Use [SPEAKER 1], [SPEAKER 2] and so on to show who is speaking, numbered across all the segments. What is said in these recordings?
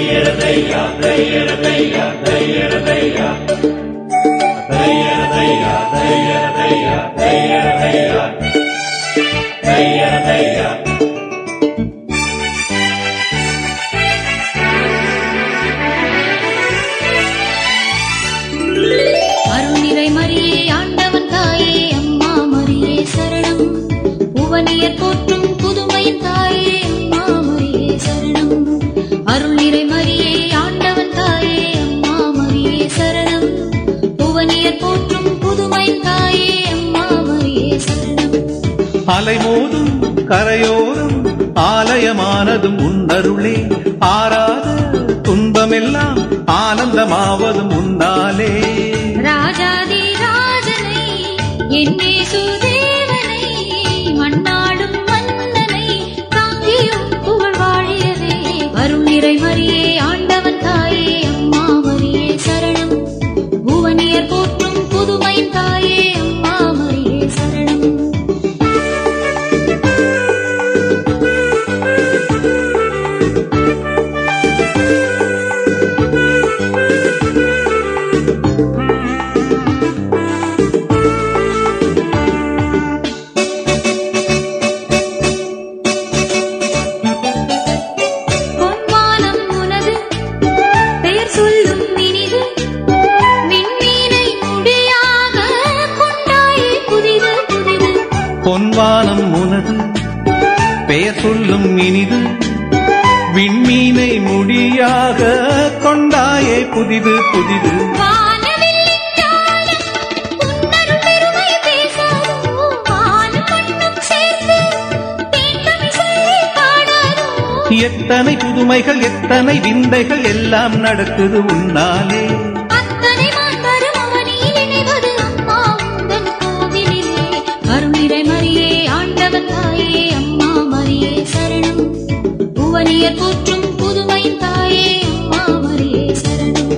[SPEAKER 1] அருள்நிறை மரியே ஆண்டவன் தாயே அம்மா மரியே சரணம் புவனியர் போற்றும் புதுமையின் தாயே அம்மா மரியே சரணம் அருள்நிறை மரியே ஆண்டவன் தாயே அம்மா மரியே சரணம் புவனியர் போற்றும் புதுமையின் தாயே அம்மா மரியே சரணம்
[SPEAKER 2] அலைமோதும் கரையோரம் ஆலயமானதும் உன்னருளே ஆறாத துன்பமெல்லாம் ஆனந்தமாவதும் உன்னாலே
[SPEAKER 1] ராஜாதி ராஜனை என்னே சுதேவனை மண்ணாடும் மன்னனை தாங்கியும் புகழ் வாழியவே அருள் நிறை மரியே ஆண்டவன் தாயே அம்மா மரியே சரணம் புவனியர் போற்றும் புதுமை தாயே அம்மா மரியே சரணம் பொன்வானம் உனது பெயர் சொல்லும் இனிது விண்மீனை முடியாக கொண்டாயே புதிது புதிது
[SPEAKER 2] பொன்வானம் உனது பெயர் சொல்லும் இனிது விண்மீனை முடியாக கொண்டாயே புதிது புதிது
[SPEAKER 1] வானவில்லின் ஞானம் உன்னருள் பெருமை பேசாதோ வானம் மண்ணும் சேர்ந்து தேன்தமிழ் சொல்லி பாடாதோ
[SPEAKER 2] எத்தனை புதுமைகள் எத்தனை விந்தைகள் எல்லாம் நடக்குது உன்னாலே
[SPEAKER 1] அத்தனை மாந்தரும் அவனியில் இணைவது அம்மா உந்தன் கோவிலிலே அருளிரை மரியே ஆண்டவன் தாயே அம்மா மரியே சரணம் புவனியர் போற்றும் புதுமை தாயே அம்மா மரியே சரணம்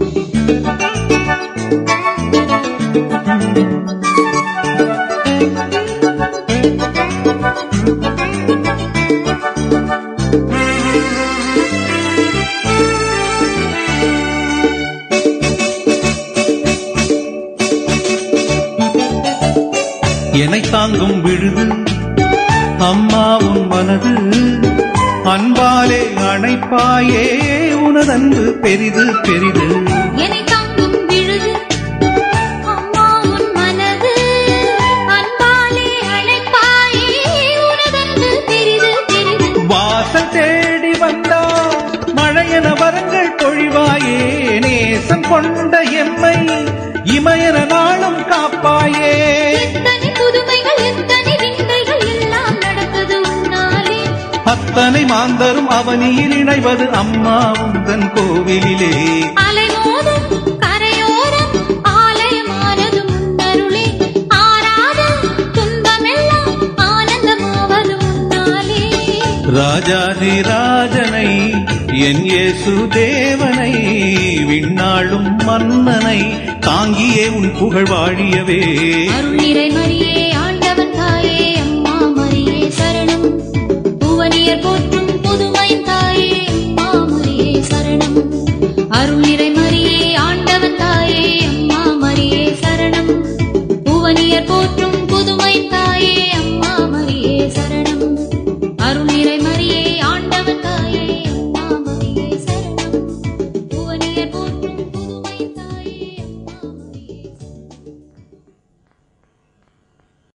[SPEAKER 2] என்னை தாங்கும் விழுது அம்மா உன் மனது அன்பாலே அணைப்பாயே உனதன்பு பெரிது பெரிது
[SPEAKER 1] என்னை தாங்கும் விழுது அம்மா உன் மனது அன்பாலே அழைப்பாயே உனதன்பு பெரிது பெரிது
[SPEAKER 2] வாசல் தேடி வந்தா மழையன வரங்கள் பொழிவாயே நேசம் கொண்ட எம்மை இமயன நாளும் காப்பாயே
[SPEAKER 1] எத்தனை புதுமைகள் எத்தனை விந்தைகள் எல்லாம் நடக்குது உன்னாலே
[SPEAKER 2] அத்தனை மாந்தரும் அவனியில் இணைவது அம்மா உந்தன் கோவிலிலே
[SPEAKER 1] அலைமோதும் கரையோரம் ஆலயமானது முன்னருளே ஆறாத துன்பமெல்லாம் ஆனந்தமாவது முன்னாலே
[SPEAKER 2] ராஜாதி ராஜனை என் இயேசு தேவனை விண்ணாளும் மன்னனை தாங்கியே உன் புகழ் வாழியவே
[SPEAKER 1] அருள் நிறை மரியே ஆண்டவன் தாயே அம்மா மரியே சரணம் புவனியர் போற்றும் புதுமை தாயே